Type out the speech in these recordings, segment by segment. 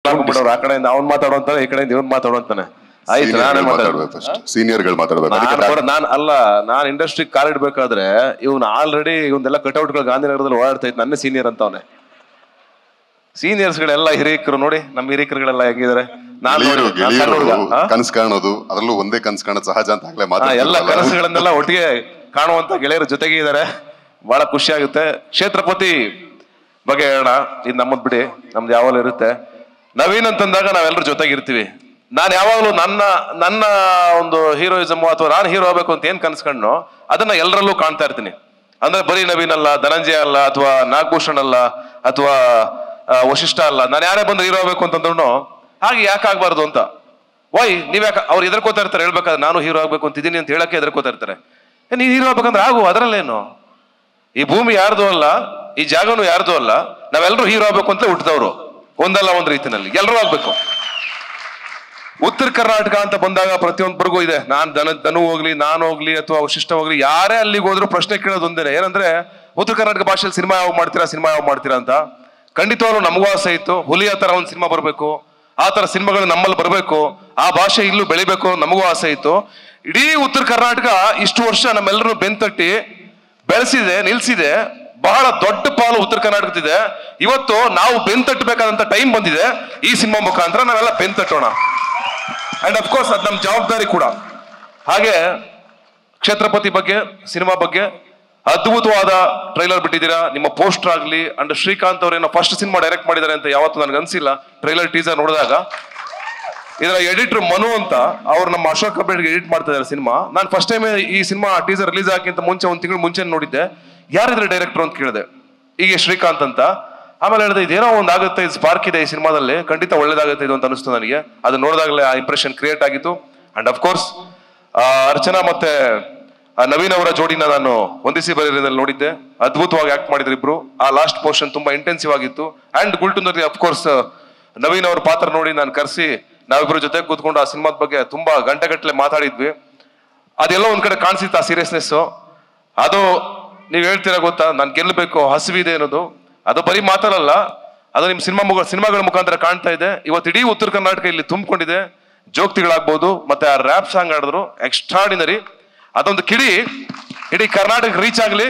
ಮಾಡ್ಕೊಂಡ್ಬಿಡೋರು ಆ ಕಡೆಯಿಂದ ಅವ್ನ್ ಮಾತಾಡುವಂತಾನೆ ಈ ಕಡೆಯಿಂದ ಇವ್ನ್ ಮಾತಾಡುವಂತಾನೆ ಆಯ್ತು ನಾನೇ ಮಾತಾಡ್ಬೇಕು ಮಾತಾಡ್ಬೇಕು ಫಸ್ಟ್ ಸೀನಿಯರ್ಗಳು ಮಾತಾಡ್ಬೇಕು ನಾನ್ ಅದಕ್ಕೆ ಬರೋ- ನಾನ್ ಅಲ್ಲ ನಾನ್ ಇಂಡಸ್ಟ್ರಿ ಕಾಲ್ ಇಡ್ಬೇಕಾದ್ರೆ ಇವ್ನು ಆಲ್ರೆಡಿ ಇವನ್ನೆಲ್ಲ ಕಟೌಟ್ಗಳು ಗಾಂಧಿನಗರದಲ್ಲಿ ಓಡಾಡ್ತಾ ಇತ್ತು ನನ್ನ ಸೀನಿಯರ್ ಅಂತವನೆ ಸೀನಿಯರ್ಸ್ ಗಳೆಲ್ಲ ಹಿರಿಯಕರು ನೋಡಿ ನಮ್ಮ ಹಿರಿಯಕರುಗಳೆಲ್ಲ ಹೆಂಗಿದ್ದಾರೆ ನಾನ್ ಗೆಳೆಯರು ನೋಡಿ, ನಾನ್ ಸಣ್ಣ ಗೆಳೆಯರು ಹುಡ್ಗ, ಆ? ಕನಸು ಕಾಣೋದು ಅದರಲ್ಲೂ ಒಂದೇ ಕನಸು ಕಾಣೋದು ಸಹಜ ಅಂತ ಆಗ್ಲೇ ಆ, ಎಲ್ಲ ಮಾತಾಡ್ತಿದ್ರಲ್ಲ. ಕನಸುಗಳನ್ನೆಲ್ಲ ಒಟ್ಟಿಗೆ ಕಾಣುವಂತ ಗೆಳೆಯರು ಜೊತೆಗೆ ಇದ್ದಾರೆ ಬಹಳ ಖುಷಿ ಆಗುತ್ತೆ ಕ್ಷೇತ್ರಪತಿ ಬಗ್ಗೆ ಹೇಳೋಣ ಇದು ನಮ್ಮದ್ ಬಿಡಿ ನಮ್ದು ಯಾವಾಗಲೂ ಇರುತ್ತೆ ನವೀನ್ ಅಂತಂದಾಗ ನಾವೆಲ್ಲರೂ ಜೊತೆಗೆ ಇರ್ತೀವಿ ನಾನು ಯಾವಾಗಲೂ ನನ್ನ ನನ್ನ ಒಂದು ಹೀರೋಯಿಸಮ್ ಅಥವಾ ನಾನು ಹೀರೋ ಆಗ್ಬೇಕು ಅಂತ ಏನ್ ಕನ್ಸ್ಕೊಂಡ್ನೋ ಅದನ್ನ ಎಲ್ಲರಲ್ಲೂ ಕಾಣ್ತಾ ಇರ್ತೀನಿ ಅಂದ್ರೆ ಬರೀ ನವೀನ್ ಅಲ್ಲ ಧನಂಜಯ ಅಲ್ಲ ಅಥವಾ ನಾಗಭೂಷಣ್ ಅಲ್ಲ ಅಥವಾ ಆ, ವಶಿಷ್ಠ ಅಲ್ಲ ನಾನು ಯಾರೇ ಬಂದು ಹೀರೋ ಆಗ್ಬೇಕು ಅಂತಂದ್ರು ಹಾಗೆ ಯಾಕೆ ಆಗ್ಬಾರ್ದು ಅಂತ ವೈ ನೀವ್ ಯಾಕೆ ಅವ್ರು ಎದುರ್ಕೋತಾ ಇರ್ತಾರೆ ಹೇಳ್ಬೇಕಾದ್ರೆ ನಾನು ಹೀರೋ ಆಗ್ಬೇಕು ಅಂತಿದ್ದೀನಿ ಅಂತ ಹೇಳಕ್ಕೆ ಎದುರ್ಕೋತಾ ಇರ್ತಾರೆ ಏ, ನೀನ್ ಹೀರೋ ಆಗ್ಬೇಕಂದ್ರೆ ಆಗು ಅದರಲ್ಲೇನು ಈ ಭೂಮಿ ಯಾರ್ದು ಅಲ್ಲ ಈ ಜಾಗನು ಯಾರ್ದು ಅಲ್ಲ ನಾವೆಲ್ಲರೂ ಹೀರೋ ಆಗ್ಬೇಕು ಅಂತ ಹುಟ್ಟಿದವರು ಒಂದಲ್ಲ ಒಂದ್ ರೀತಿನಲ್ಲಿ ಎಲ್ಲರೂ ಆಗ್ಬೇಕು ಉತ್ತರ ಕರ್ನಾಟಕ ಅಂತ ಬಂದಾಗ ಪ್ರತಿಯೊಬ್ಬರಿಗೂ ಇದೆ ನಾನ್ ದನ ದನು ಹೋಗ್ಲಿ ನಾನು ಹೋಗ್ಲಿ ಅಥವಾ ವಶಿಷ್ಠ ಹೋಗ್ಲಿ ಯಾರೇ ಅಲ್ಲಿಗೆ ಹೋದ್ರು ಪ್ರಶ್ನೆ ಕೇಳೋದು ಒಂದೇನೆ ಏನಂದ್ರೆ ಉತ್ತರ ಕರ್ನಾಟಕ ಭಾಷೆಯಲ್ಲಿ ಸಿನಿಮಾ ಯಾವಾಗ ಮಾಡ್ತೀರಾ ಸಿನಿಮಾ ಯಾವಾಗ ಮಾಡ್ತೀರಾ ಅಂತ ಖಂಡಿತವಾಗ್ಲೂ ನಮಗೂ ಆಸೆ ಇತ್ತು ಹುಲಿ ಆ ತರ ಒಂದು ಸಿನಿಮಾ ಬರಬೇಕು ಆ ತರ ಸಿನಿಮಾಗಳು ನಮ್ಮಲ್ಲಿ ಬರಬೇಕು ಆ ಭಾಷೆ ಇಲ್ಲೂ ಬೆಳಿಬೇಕು ನಮಗೂ ಆಸೆ ಇತ್ತು ಇಡೀ ಉತ್ತರ ಕರ್ನಾಟಕ ಇಷ್ಟು ವರ್ಷ ನಮ್ಮೆಲ್ಲರೂ ಬೆಂತಟ್ಟಿ ಬೆಳೆಸಿದೆ ನಿಲ್ಸಿದೆ ಬಹಳ ದೊಡ್ಡ ಪಾಲು ಉತ್ತರ ಕರ್ನಾಟಕದಿದೆ ಇವತ್ತು ನಾವು ಬೆಂತಟ್ಟಬೇಕಾದಂತ ಟೈಮ್ ಬಂದಿದೆ ಈ ಸಿನಿಮಾ ಮುಖಾಂತರ ನಾವೆಲ್ಲ ಬೆಂತಟ್ಟೋಣ ಅಂಡ್ ಅಫ್ಕೋರ್ಸ್ ಅದು ನಮ್ಮ ಜವಾಬ್ದಾರಿ ಕೂಡ ಹಾಗೆ ಕ್ಷೇತ್ರಪತಿ ಬಗ್ಗೆ ಸಿನಿಮಾ ಬಗ್ಗೆ ಅದ್ಭುತವಾದ ಟ್ರೈಲರ್ ಬಿಟ್ಟಿದ್ದೀರಾ ನಿಮ್ಮ ಪೋಸ್ಟರ್ ಆಗಲಿ ಅಂಡ್ ಶ್ರೀಕಾಂತ್ ಅವರೇನೋ ಫಸ್ಟ್ ಸಿನಿಮಾ ಡೈರೆಕ್ಟ್ ಮಾಡಿದ್ದಾರೆ ಅಂತ ಯಾವತ್ತೂ ನನಗೆ ಅನ್ಸಿಲ್ಲ ಟ್ರೈಲರ್ ಟೀಸರ್ ನೋಡಿದಾಗ ಇದರ ಎಡಿಟರ್ ಮನು ಅಂತ ಅವ್ರು ನಮ್ಮ ಅಶೋಕ್ ಕಬ್ಬೇಡ್ಗೆ ಎಡಿಟ್ ಮಾಡ್ತಾ ಇದ್ದಾರೆ ಸಿನಿಮಾ ನಾನು ಫಸ್ಟ್ ಟೈಮ್ ಈ ಸಿನಿಮಾ ಟೀಸರ್ ರಿಲೀಸ್ ಆಗಿಂತ ಮುಂಚೆ ಒಂದು ತಿಂಗಳು ಮುಂಚೆ ನೋಡಿದ್ದೆ ಯಾರಿದ್ರೆ ಡೈರೆಕ್ಟರ್ ಅಂತ ಕೇಳಿದೆ ಈಗ ಶ್ರೀಕಾಂತ್ ಅಂತ ಆಮೇಲೆ ಹೇಳಿದೆ ಇದೇನೋ ಒಂದು ಆಗುತ್ತೆ ಇದು ಸ್ಪಾರ್ಕ್ ಇದೆ ಈ ಸಿನಿಮಾದಲ್ಲಿ ಖಂಡಿತ ಒಳ್ಳೇದಾಗುತ್ತೆ ಇದು ಅಂತ ಅನಿಸ್ತು ನನಗೆ ಅದು ನೋಡಿದಾಗಲೇ ಆ ಇಂಪ್ರೆಷನ್ ಕ್ರಿಯೇಟ್ ಆಗಿತ್ತು ಅಂಡ್ ಅಫ್ಕೋರ್ಸ್ ಅರ್ಚನಾ ಮತ್ತೆ ಆ ನವೀನ್ ಅವರ ಜೋಡಿನ ನಾನು ಹೊಂದಿಸಿ ಬರೀರಲ್ಲಿ ನೋಡಿದ್ದೆ ಅದ್ಭುತವಾಗಿ ಆಕ್ಟ್ ಮಾಡಿದ್ರು ಇಬ್ರು ಆ ಲಾಸ್ಟ್ ಪೋರ್ಷನ್ ತುಂಬಾ ಇಂಟೆನ್ಸಿವ್ ಆಗಿತ್ತು ಅಂಡ್ ಗುಲ್ಟುನಲ್ಲಿ ಅಫ್ಕೋರ್ಸ್ ನವೀನ್ ಅವ್ರ ಪಾತ್ರ ನೋಡಿ ನಾನು ಕರೆಸಿ ನಾವಿಬ್ರು ಜೊತೆ ಕೂತ್ಕೊಂಡು ಆ ಸಿನಿಮಾದ ಬಗ್ಗೆ ತುಂಬಾ ಗಂಟೆಗಟ್ಟಲೆ ಮಾತಾಡಿದ್ವಿ ಅದೆಲ್ಲ ಒಂದ್ ಕಡೆ ಕಾಣಿಸಿತ್ತು ಆ ಸೀರಿಯಸ್ನೆಸ್ ಅದು ನೀವ್ ಹೇಳ್ತೀರಾ ಗೊತ್ತಾ ನಾನು ಗೆಲ್ಲಬೇಕು ಹಸಿವಿದೆ ಅನ್ನೋದು ಅದು ಬರೀ ಮಾತಾಡಲ್ಲ ಅದು ನಿಮ್ ಸಿನಿಮಾ ಮುಗ ಸಿನಿಮಾಗಳ ಮುಖಾಂತರ ಕಾಣ್ತಾ ಇದೆ ಇವತ್ತು ಇಡೀ ಉತ್ತರ ಕರ್ನಾಟಕ ಇಲ್ಲಿ ತುಂಬಿಕೊಂಡಿದೆ ಜೋಕ್ತಿಗಳಾಗ್ಬೋದು ಮತ್ತೆ ಆ ರ್ಯಾಪ್ ಸಾಂಗ್ ಆಡಿದ್ರು ಎಕ್ಸ್ಟ್ರಾಡಿನರಿ ಅದೊಂದು ಕಿಡಿ ಇಡೀ ಕರ್ನಾಟಕ ರೀಚ್ ಆಗ್ಲಿ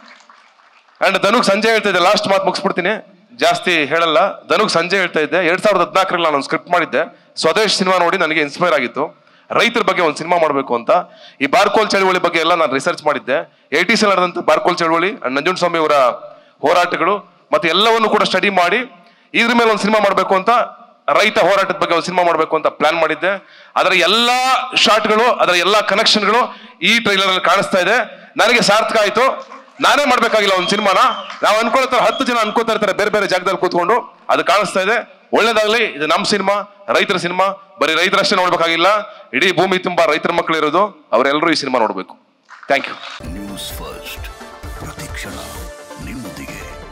ಅಂಡ್ ಧನುಗ್ ಸಂಜೆ ಹೇಳ್ತಾ ಇದ್ದೆ ಲಾಸ್ಟ್ ಮಾತು ಮುಗಿಸ್ಬಿಡ್ತೀನಿ ಜಾಸ್ತಿ ಹೇಳಲ್ಲ ಧನುಗ್ ಸಂಜೆ ಹೇಳ್ತಾ ಇದ್ದೆ ಎರಡ್ ಸಾವಿರದ ಹದಿನಾಲ್ಕರಲ್ಲಿ ನಾನು ಸ್ಕ್ರಿಪ್ಟ್ ಮಾಡಿದ್ದೆ ಸ್ವದೇಶ್ ಸಿನಿಮಾ ನೋಡಿ ನನಗೆ ಇನ್ಸ್ಪೈರ್ ಆಗಿತ್ತು ರೈತರ ಬಗ್ಗೆ ಒಂದು ಸಿನಿಮಾ ಮಾಡಬೇಕು ಅಂತ ಈ ಬಾರ್ಕೋಲ್ ಚಳವಳಿ ಬಗ್ಗೆ ಎಲ್ಲ ನಾನು ರಿಸರ್ಚ್ ಮಾಡಿದ್ದೆ ಏಟೀಸ್ ನಡೆದಂತ ಬಾರ್ಕೋಲ್ ಚಳವಳಿ ಅಂಡ್ ನಂಜುಂಡ ಸ್ವಾಮಿ ಅವರ ಹೋರಾಟಗಳು ಮತ್ತೆ ಎಲ್ಲವನ್ನು ಕೂಡ ಸ್ಟಡಿ ಮಾಡಿ ಇದ್ರ ಮೇಲೆ ಒಂದು ಸಿನಿಮಾ ಮಾಡಬೇಕು ಅಂತ ರೈತ ಹೋರಾಟದ ಬಗ್ಗೆ ಒಂದು ಸಿನಿಮಾ ಮಾಡಬೇಕು ಅಂತ ಪ್ಲಾನ್ ಮಾಡಿದ್ದೆ ಅದರ ಎಲ್ಲಾ ಶಾಟ್ಗಳು ಅದರ ಎಲ್ಲಾ ಕನೆಕ್ಷನ್ಗಳು ಈ ಟ್ರೈಲರ್ ಅಲ್ಲಿ ಕಾಣಿಸ್ತಾ ಇದೆ ನನಗೆ ಸಾರ್ಥಕ ಆಯ್ತು ನಾನೇ ಮಾಡ್ಬೇಕಾಗಿಲ್ಲ ಒಂದು ಸಿನಿಮಾನ ನಾವು ಅನ್ಕೊಳ್ತಾರೆ ಹತ್ತು ಜನ ಅನ್ಕೋತಾ ಇರ್ತಾರೆ ಬೇರೆ ಬೇರೆ ಜಾಗದಲ್ಲಿ ಕೂತ್ಕೊಂಡು ಅದು ಕಾಣಿಸ್ತಾ ಇದೆ ಒಳ್ಳೇದಾಗ್ಲಿ ಇದು ನಮ್ಮ ಸಿನಿಮಾ ರೈತರ ಸಿನಿಮಾ ಬರೀ ರೈತರಷ್ಟೇ ನೋಡ್ಬೇಕಾಗಿಲ್ಲ ಇಡೀ ಭೂಮಿ ತುಂಬಾ ರೈತರ ಮಕ್ಕಳು ಇರೋದು ಅವರೆಲ್ಲರೂ ಈ ಸಿನಿಮಾ ನೋಡ್ಬೇಕು ಥ್ಯಾಂಕ್ ಯು ನ್ಯೂಸ್ ಫಸ್ಟ್ ಪ್ರತಿಕ್ಷಣ ನಿಮ್ಮೊಂದಿಗೆ